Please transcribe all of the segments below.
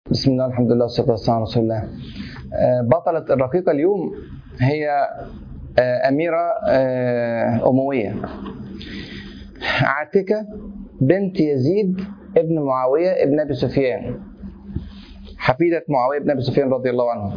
بسم الله الحمد لله والصلاة والسلام على رسول الله آه، بطلة الرقيقة اليوم هي آه، أميرة آه، أموية عاتكة بنت يزيد ابن معاوية ابن أبي سفيان حفيدة معاوية بن أبي سفيان رضي الله عنه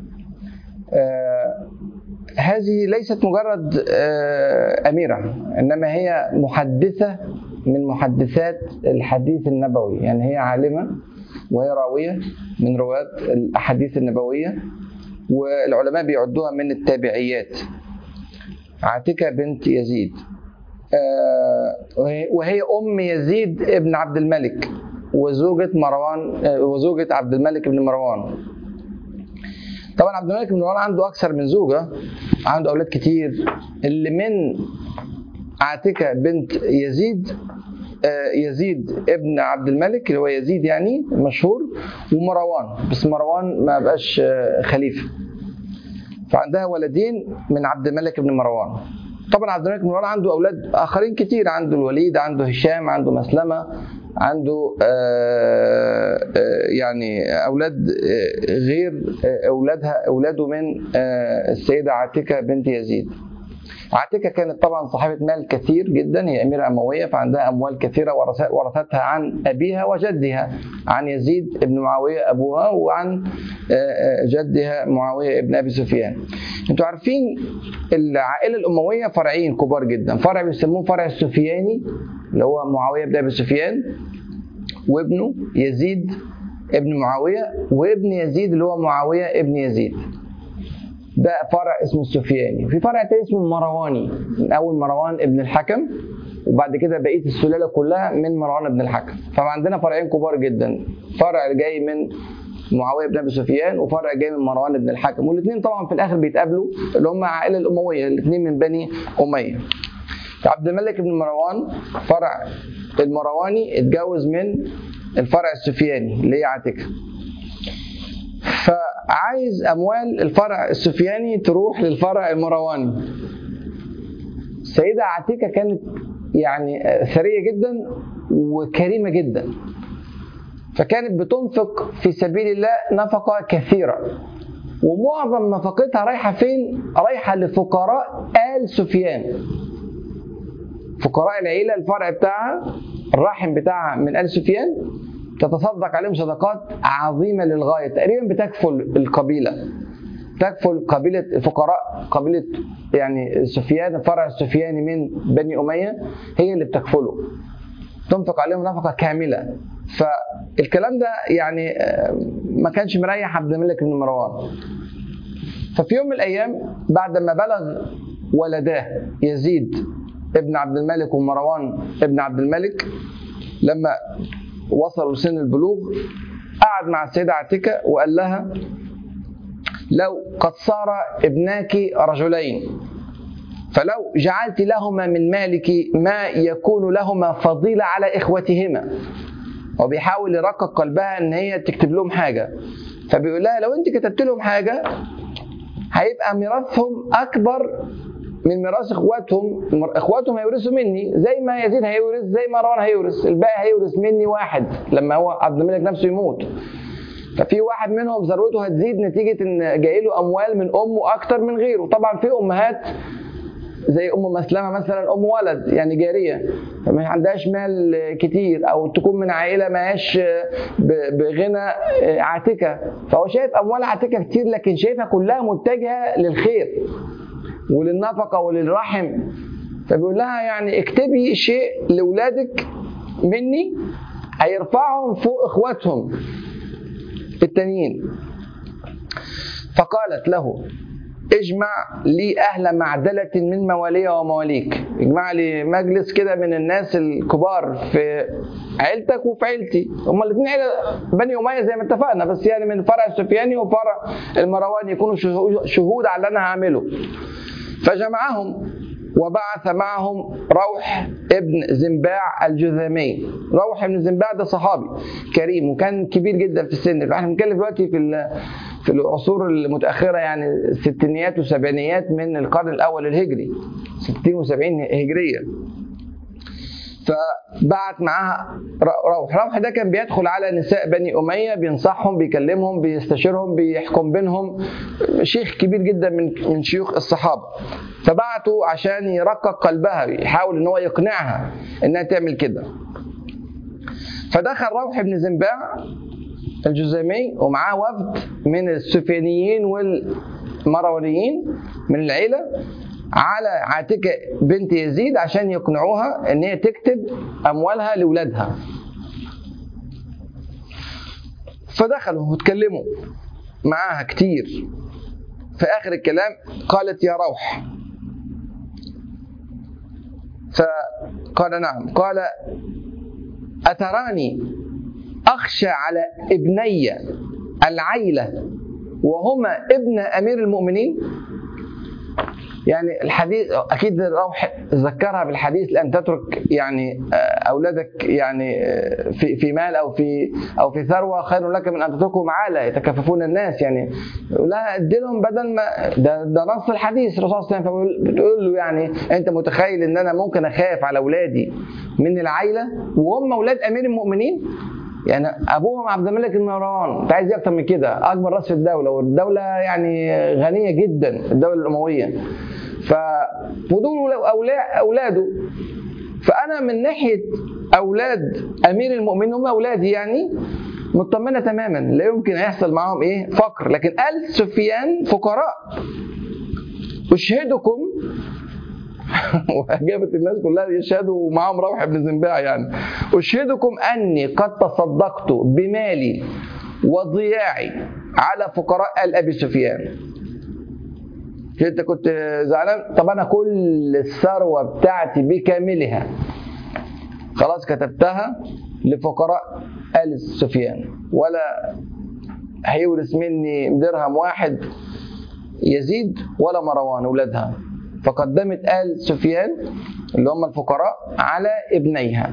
آه، هذه ليست مجرد آه، أميرة إنما هي محدثة من محدثات الحديث النبوي يعني هي عالمة وهي راوية من رواة الأحاديث النبوية والعلماء بيعدوها من التابعيات عاتكة بنت يزيد آه، وهي- وهي أم يزيد ابن عبد الملك وزوجة مروان آه، وزوجة عبد الملك بن مروان طبعا عبد الملك بن مروان عنده أكثر من زوجة عنده أولاد كتير اللي من عاتكة بنت يزيد آه، يزيد ابن عبد الملك اللي هو يزيد يعني مشهور ومروان بس مروان ما بقاش آه، خليفة فعندها ولدين من عبد الملك بن مروان طبعا عبد الملك بن مروان عنده اولاد اخرين كتير عنده الوليد عنده هشام عنده مسلمه عنده آه، آه، يعني اولاد آه، غير آه، اولادها اولاده من آه، السيده عاتكه بنت يزيد عاتكة كانت طبعا صاحبة مال كثير جدا هي أميرة أموية فعندها أموال كثيرة ورث- ورثتها عن أبيها وجدها عن يزيد بن معاوية أبوها وعن آه، آه، جدها معاوية بن أبي سفيان أنتوا عارفين العائلة الأموية فرعين كبار جدا فرع بيسموه فرع السفياني اللي هو معاوية بن أبي سفيان وابنه يزيد ابن معاوية وابن يزيد اللي هو معاوية ابن يزيد ده فرع اسمه السفياني في فرع تاني اسمه المرواني من اول مروان ابن الحكم وبعد كده بقيه السلاله كلها من مروان ابن الحكم فعندنا فرعين كبار جدا فرع جاي من معاويه بن ابي سفيان وفرع جاي من مروان بن الحكم والاثنين طبعا في الاخر بيتقابلوا اللي هم العائله الامويه الاثنين من بني اميه عبد الملك بن مروان فرع المرواني اتجوز من الفرع السفياني اللي هي عاتكه فعايز اموال الفرع السفياني تروح للفرع المرواني السيده عتيكه كانت يعني ثريه جدا وكريمه جدا فكانت بتنفق في سبيل الله نفقه كثيره ومعظم نفقتها رايحه فين؟ رايحه لفقراء ال سفيان فقراء العيله الفرع بتاعها الرحم بتاعها من ال سفيان تتصدق عليهم صدقات عظيمه للغايه تقريبا بتكفل القبيله تكفل قبيله فقراء قبيله يعني سفيان الفرع السفياني من بني اميه هي اللي بتكفله تنفق عليهم نفقه كامله فالكلام ده يعني آه، ما كانش مريح عبد الملك بن مروان ففي يوم من الايام بعد ما بلغ ولداه يزيد ابن عبد الملك ومروان ابن عبد الملك لما وصلوا سن البلوغ قعد مع السيدة عتيكة وقال لها لو قد صار ابناك رجلين فلو جعلت لهما من مالك ما يكون لهما فضيلة على إخوتهما وبيحاول يرقق قلبها ان هي تكتب لهم حاجة فبيقول لها لو انت كتبت لهم حاجة هيبقى ميراثهم اكبر من ميراث اخواتهم اخواتهم هيورثوا مني زي ما يزيد هيورث زي ما مروان هيورث الباقي هيورث مني واحد لما هو عبد الملك نفسه يموت ففي واحد منهم ثروته هتزيد نتيجه ان جاي له اموال من امه اكتر من غيره طبعا في امهات زي ام مسلمه مثلا ام ولد يعني جاريه فما عندهاش مال كتير او تكون من عائله ماهاش ب- بغنى عاتكه فهو شايف اموال عاتكه كتير لكن شايفها كلها متجهه للخير وللنفقه وللرحم فبيقول لها يعني اكتبي شيء لاولادك مني هيرفعهم فوق اخواتهم التانيين فقالت له اجمع لي اهل معدله من موالي ومواليك اجمع لي مجلس كده من الناس الكبار في عيلتك وفي عيلتي هما الاثنين عيله بني اميه زي ما اتفقنا بس يعني من الفرع السفياني وفرع المرواني يكونوا شهو- شهود على اللي انا هعمله فجمعهم وبعث معهم روح ابن زنباع الجذامي روح ابن زنباع ده صحابي كريم وكان كبير جدا في السن احنا بنتكلم دلوقتي في ال- في العصور المتاخره يعني الستينيات والسبعينيات من القرن الاول الهجري 60 و70 هجريه ف بعت معاها روح روح ده كان بيدخل على نساء بني أمية بينصحهم بيكلمهم بيستشيرهم بيحكم بينهم شيخ كبير جدا من من شيوخ الصحابة فبعته عشان يرقق قلبها يحاول ان هو يقنعها انها تعمل كده فدخل روح بن زنباع الجزامي ومعاه وفد من السفيانيين والمروانيين من العيلة على عاتكة بنت يزيد عشان يقنعوها ان هي تكتب اموالها لاولادها فدخلوا واتكلموا معاها كتير في اخر الكلام قالت يا روح فقال نعم قال أتراني أخشى على ابني العيلة وهما ابن أمير المؤمنين يعني الحديث اكيد روح ذكرها بالحديث لان تترك يعني اولادك يعني في في مال او في او في ثروه خير لك من ان تتركهم عاله يتكففون الناس يعني لا ادي لهم بدل ما ده, ده نص الحديث الرسول صلى الله عليه وسلم بتقول له يعني انت متخيل ان انا ممكن اخاف على اولادي من العيله وهم اولاد امير المؤمنين يعني ابوهم عبد الملك بن مروان انت عايز ايه اكتر من كده اكبر راس في الدوله والدوله يعني غنيه جدا الدوله الامويه ف ودول اولاده فانا من ناحيه اولاد امير المؤمنين هم اولادي يعني مطمنه تماما لا يمكن يحصل معاهم ايه فقر لكن ال سفيان فقراء اشهدكم واجابت الناس كلها يشهدوا معاهم روح بن زنباع يعني اشهدكم اني قد تصدقت بمالي وضياعي على فقراء ال ابي سفيان انت كنت زعلان طب انا كل الثروه بتاعتي بكاملها خلاص كتبتها لفقراء ال سفيان ولا هيورث مني درهم واحد يزيد ولا مروان ولادها فقدمت آل سفيان اللي هم الفقراء على ابنيها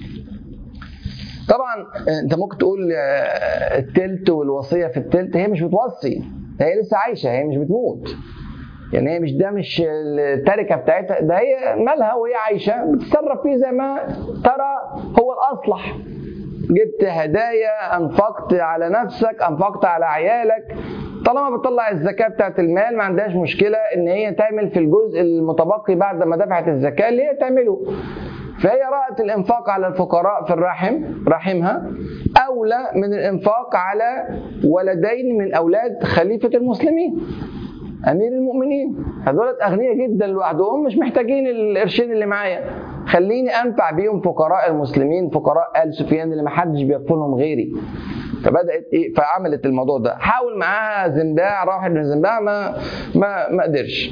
طبعا انت ممكن تقول التلت والوصية في التلت هي مش بتوصي هي لسه عايشة هي مش بتموت يعني هي مش ده مش التركة بتاعتها ده هي مالها وهي عايشة بتتصرف فيه زي ما ترى هو الأصلح جبت هدايا أنفقت على نفسك أنفقت على عيالك طالما بتطلع الزكاه بتاعت المال ما عندهاش مشكله ان هي تعمل في الجزء المتبقي بعد ما دفعت الزكاه اللي هي تعمله فهي رأت الإنفاق على الفقراء في الرحم رحمها أولى من الإنفاق على ولدين من أولاد خليفة المسلمين أمير المؤمنين هذول أغنياء جدا لوحدهم مش محتاجين القرشين اللي معايا خليني أنفع بيهم فقراء المسلمين فقراء آل سفيان اللي ما حدش بيكفلهم غيري فبدات ايه فعملت الموضوع ده حاول معاها زنباع راح ابن زنباع ما ما ما قدرش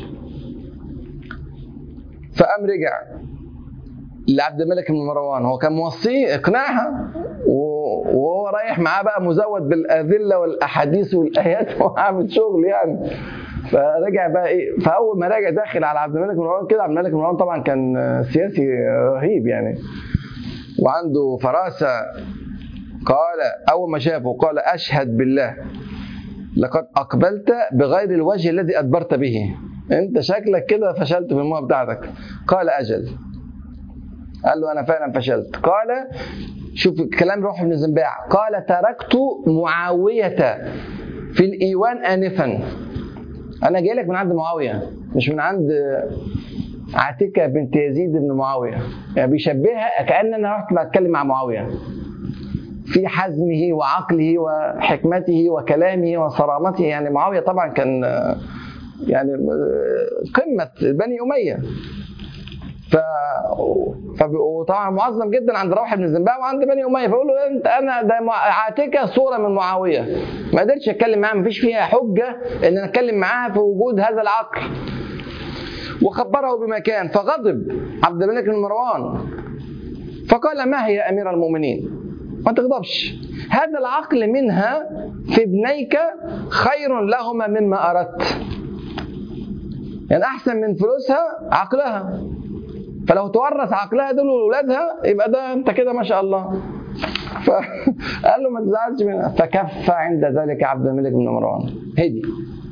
فقام رجع لعبد الملك بن مروان هو كان موصيه اقنعها وهو رايح معاه بقى مزود بالادله والاحاديث والايات وعامل شغل يعني فرجع بقى ايه فاول ما رجع داخل على عبد الملك بن مروان كده عبد الملك بن مروان طبعا كان سياسي رهيب يعني وعنده فراسه قال أول ما شافه قال أشهد بالله لقد أقبلت بغير الوجه الذي أدبرت به أنت شكلك كده فشلت في المهمة بتاعتك قال أجل قال له أنا فعلا فشلت قال شوف كلام روح بن زنباع قال تركت معاوية في الإيوان آنفا أنا جاي لك من عند معاوية مش من عند عاتكة بنت يزيد بن معاوية يعني بيشبهها كأن أنا رحت بتكلم مع معاوية في حزمه وعقله وحكمته وكلامه وصرامته يعني معاويه طبعا كان يعني قمه بني اميه ف وطبعا معظم جدا عند روح بن الزنباع وعند بني اميه فيقول له انت انا ده عاتكه صوره من معاويه ما قدرتش اتكلم معاها ما فيش فيها حجه ان انا اتكلم معاها في وجود هذا العقل وخبره بما كان فغضب عبد الملك بن مروان فقال ما هي امير المؤمنين ما تغضبش هذا العقل منها في ابنيك خير لهما مما أردت يعني أحسن من فلوسها عقلها فلو تورث عقلها دول لاولادها يبقى ده انت كده ما شاء الله فقال له ما تزعلش منها فكف عند ذلك عبد الملك بن مروان هدي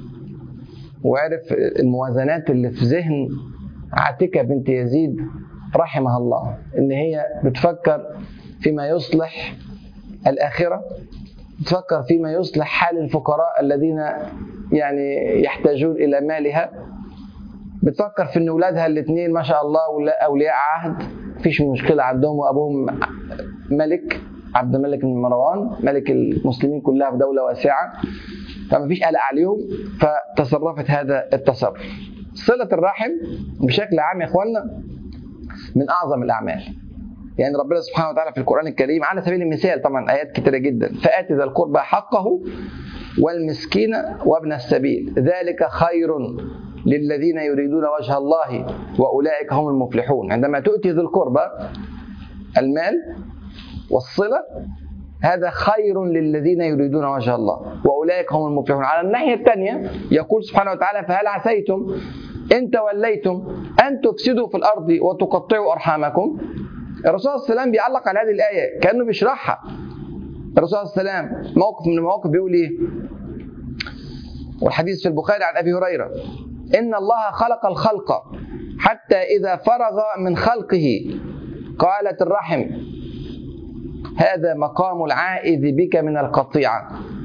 وعرف الموازنات اللي في ذهن عاتكه بنت يزيد رحمها الله ان هي بتفكر فيما يصلح الاخره بتفكر فيما يصلح حال الفقراء الذين يعني يحتاجون الى مالها بتفكر في ان اولادها الاثنين ما شاء الله اولياء عهد مفيش مشكله عندهم وابوهم ملك عبد الملك بن مروان ملك المسلمين كلها في دوله واسعه فما فيش قلق عليهم فتصرفت هذا التصرف صله الرحم بشكل عام يا اخوانا من اعظم الاعمال يعني ربنا سبحانه وتعالى في القران الكريم على سبيل المثال طبعا ايات كثيره جدا فات ذا القربى حقه والمسكين وابن السبيل ذلك خير للذين يريدون وجه الله واولئك هم المفلحون عندما تؤتي ذي القربى المال والصله هذا خير للذين يريدون وجه الله واولئك هم المفلحون على الناحيه الثانيه يقول سبحانه وتعالى فهل عسيتم ان توليتم ان تفسدوا في الارض وتقطعوا ارحامكم الرسول صلى الله عليه وسلم بيعلق على هذه الايه كانه بيشرحها الرسول صلى الله عليه وسلم موقف من المواقف بيقول ايه والحديث في البخاري عن ابي هريره ان الله خلق الخلق حتى اذا فرغ من خلقه قالت الرحم هذا مقام العائذ بك من القطيعه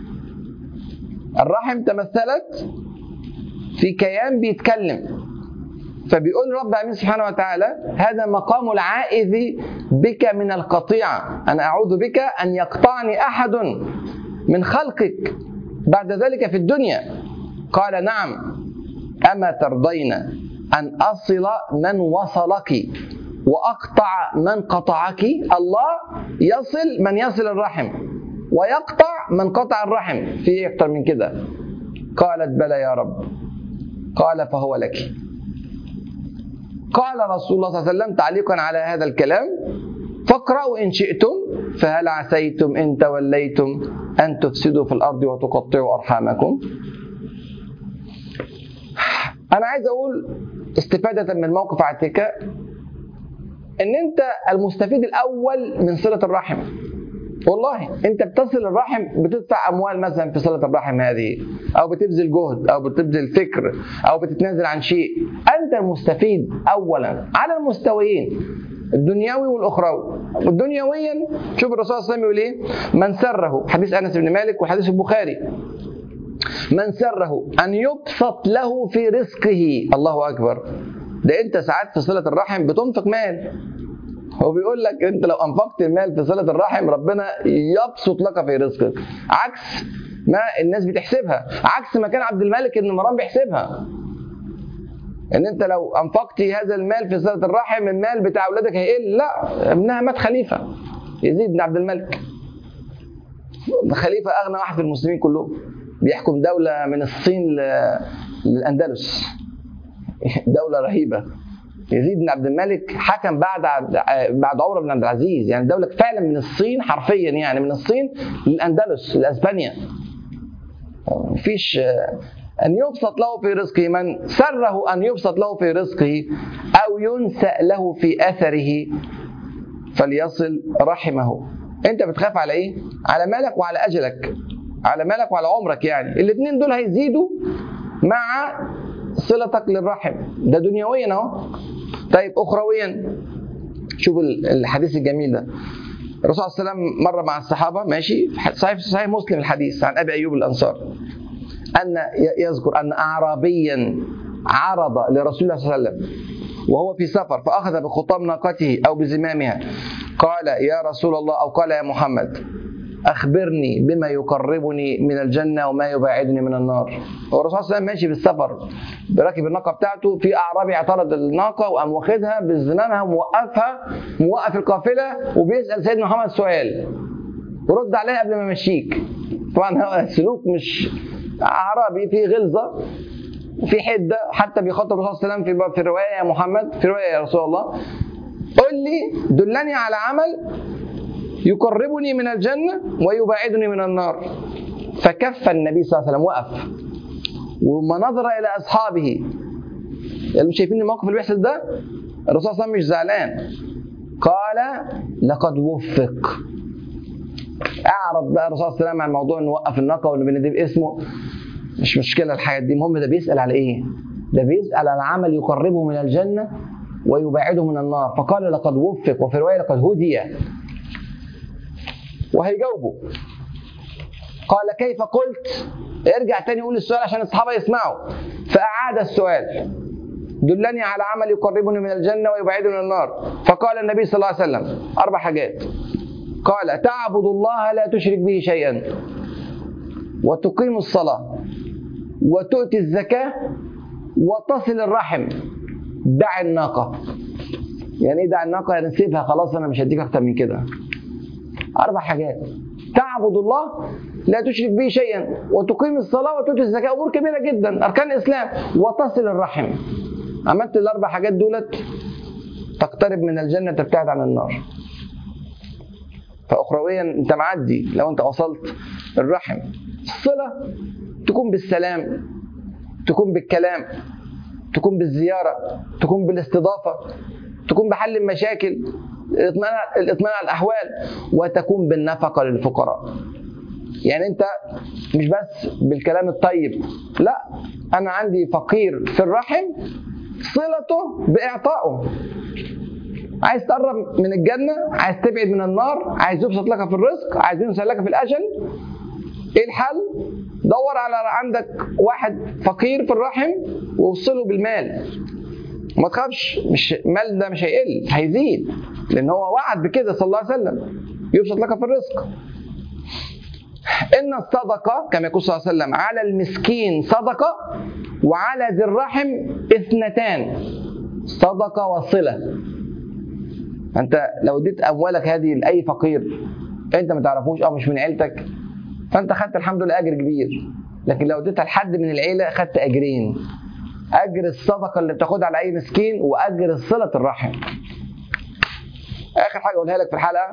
الرحم تمثلت في كيان بيتكلم فبيقول رب العالمين سبحانه وتعالى هذا مقام العائذ بك من القطيعة أنا أعوذ بك أن يقطعني أحد من خلقك بعد ذلك في الدنيا قال نعم أما ترضين أن أصل من وصلك وأقطع من قطعك الله يصل من يصل الرحم ويقطع من قطع الرحم في أكثر من كده قالت بلى يا رب قال فهو لك قال رسول الله صلى الله عليه وسلم تعليقا على هذا الكلام فاقرأوا إن شئتم فهل عسيتم إن توليتم أن تفسدوا في الأرض وتقطعوا أرحامكم أنا عايز أقول استفادة من موقف عتيكة إن أنت المستفيد الأول من صلة الرحم والله انت بتصل الرحم بتدفع اموال مثلا في صله الرحم هذه او بتبذل جهد او بتبذل فكر او بتتنازل عن شيء انت المستفيد اولا على المستويين الدنيوي والاخروي الدنيويا شوف الرسول صلى الله عليه وسلم يقول ايه من سره حديث انس بن مالك وحديث البخاري من سره ان يبسط له في رزقه الله اكبر ده انت ساعات في صله الرحم بتنفق مال هو بيقول لك انت لو انفقت المال في صله الرحم ربنا يبسط لك في رزقك عكس ما الناس بتحسبها عكس ما كان عبد الملك بن مروان بيحسبها ان انت لو انفقت هذا المال في صله الرحم المال بتاع اولادك هيقل لا ابنها مات خليفه يزيد بن عبد الملك خليفه اغنى واحد في المسلمين كلهم بيحكم دوله من الصين للاندلس دوله رهيبه يزيد بن عبد الملك حكم بعد بعد عمر بن عبد العزيز يعني دوله فعلا من الصين حرفيا يعني من الصين للاندلس لاسبانيا مفيش ان يبسط له في رزقه من سره ان يبسط له في رزقه او ينسأ له في اثره فليصل رحمه انت بتخاف على ايه على مالك وعلى اجلك على مالك وعلى عمرك يعني الاثنين دول هيزيدوا مع صلتك للرحم ده دنيويا اهو طيب اخرويا شوف الحديث الجميل ده الرسول صلى الله عليه وسلم مره مع الصحابه ماشي صحيح صحيح مسلم الحديث عن ابي ايوب الانصار ان يذكر ان اعرابيا عرض لرسول الله صلى الله عليه وسلم وهو في سفر فاخذ بخطام ناقته او بزمامها قال يا رسول الله او قال يا محمد اخبرني بما يقربني من الجنه وما يبعدني من النار هو الرسول صلى الله عليه وسلم ماشي في السفر راكب الناقه بتاعته في اعرابي اعترض الناقه وقام واخدها بزمامها موقفها موقف القافله وبيسال سيدنا محمد سؤال ورد عليه قبل ما يمشيك طبعا هو السلوك مش اعرابي فيه غلظه وفي حده حتى بيخاطب الرسول صلى الله عليه وسلم في في الروايه يا محمد في روايه يا رسول الله قل لي دلني على عمل يقربني من الجنة ويبعدني من النار فكف النبي صلى الله عليه وسلم وقف وما نظر إلى أصحابه اللي مش شايفين الموقف اللي بيحصل ده الرسول صلى الله عليه وسلم مش زعلان قال لقد وفق اعرض بقى الرسول صلى الله عليه وسلم عن موضوع انه وقف الناقه وانه بيناديه باسمه مش مشكله الحاجات دي المهم ده بيسال على ايه؟ ده بيسال على عمل يقربه من الجنه ويبعده من النار فقال لقد وفق وفي رواية لقد هدي وهيجاوبه قال كيف قلت ارجع تاني قول السؤال عشان الصحابة يسمعوا فأعاد السؤال دلني على عمل يقربني من الجنة ويبعدني من النار فقال النبي صلى الله عليه وسلم أربع حاجات قال تعبد الله لا تشرك به شيئا وتقيم الصلاة وتؤتي الزكاة وتصل الرحم دع الناقة يعني ايه دع الناقة يعني سيبها خلاص أنا مش هديك أكتر من كده أربع حاجات تعبد الله لا تشرك به شيئا وتقيم الصلاة وتؤتي الزكاة أمور كبيرة جدا أركان الإسلام وتصل الرحم عملت الأربع حاجات دولت تقترب من الجنة تبتعد عن النار فأخرويا أنت معدي لو أنت وصلت الرحم الصلة تكون بالسلام تكون بالكلام تكون بالزيارة تكون بالاستضافة تكون بحل المشاكل الاطمئنان الاطمئنان على الأحوال وتكون بالنفقة للفقراء يعني أنت مش بس بالكلام الطيب لا أنا عندي فقير في الرحم صلته بإعطائه عايز تقرب من الجنة عايز تبعد من النار عايز يبسط لك في الرزق عايز ينسى لك في الأجل ايه الحل دور على عندك واحد فقير في الرحم ووصله بالمال ما تخافش مش المال ده مش هيقل هيزيد لان هو وعد بكده صلى الله عليه وسلم يبسط لك في الرزق ان الصدقه كما يقول صلى الله عليه وسلم على المسكين صدقه وعلى ذي الرحم اثنتان صدقه وصله انت لو اديت اموالك هذه لاي فقير انت ما تعرفوش او مش من عيلتك فانت خدت الحمد لله اجر كبير لكن لو اديتها لحد من العيله خدت اجرين اجر الصدقه اللي بتاخدها على اي مسكين واجر صله الرحم اخر حاجه اقولها لك في الحلقه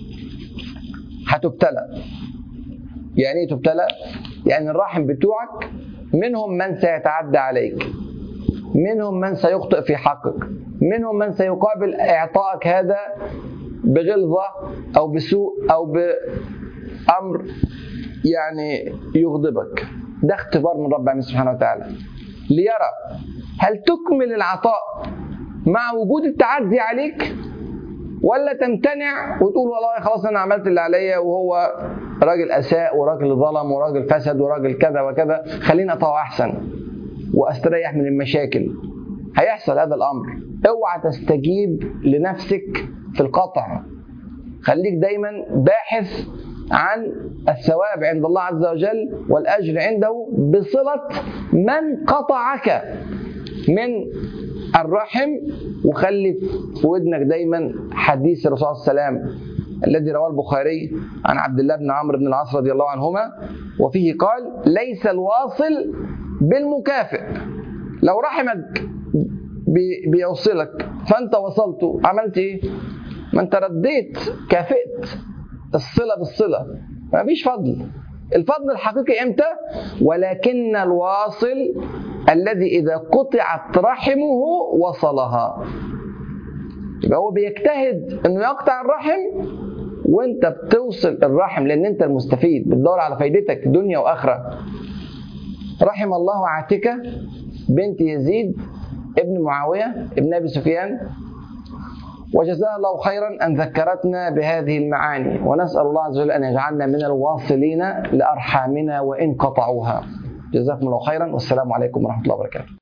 هتبتلى يعني ايه تبتلى يعني الرحم بتوعك منهم من سيتعدى عليك منهم من سيخطئ في حقك منهم من سيقابل اعطائك هذا بغلظه او بسوء او بامر يعني يغضبك ده اختبار من رب العالمين سبحانه وتعالى ليرى هل تكمل العطاء مع وجود التعدي عليك ولا تمتنع وتقول والله خلاص انا عملت اللي عليا وهو راجل اساء وراجل ظلم وراجل فسد وراجل كذا وكذا خليني اطوع احسن واستريح من المشاكل هيحصل هذا الامر اوعى تستجيب لنفسك في القطع خليك دايما باحث عن الثواب عند الله عز وجل والاجر عنده بصله من قطعك من الرحم وخلي في ودنك دايما حديث الرسول صلى الله عليه وسلم الذي رواه البخاري عن عبد الله بن عمرو بن العاص رضي الله عنهما وفيه قال ليس الواصل بالمكافئ لو رحمك بيوصلك فانت وصلته عملت ايه؟ ما انت رديت كافئت الصله بالصله ما فيش فضل الفضل الحقيقي امتى ولكن الواصل الذي اذا قطعت رحمه وصلها يبقى هو بيجتهد انه يقطع الرحم وانت بتوصل الرحم لان انت المستفيد بتدور على فايدتك دنيا واخره رحم الله عاتكه بنت يزيد ابن معاويه ابن ابي سفيان وجزاها الله خيرا ان ذكرتنا بهذه المعاني ونسال الله عز وجل ان يجعلنا من الواصلين لارحامنا وان قطعوها جزاكم الله خيرا والسلام عليكم ورحمه الله وبركاته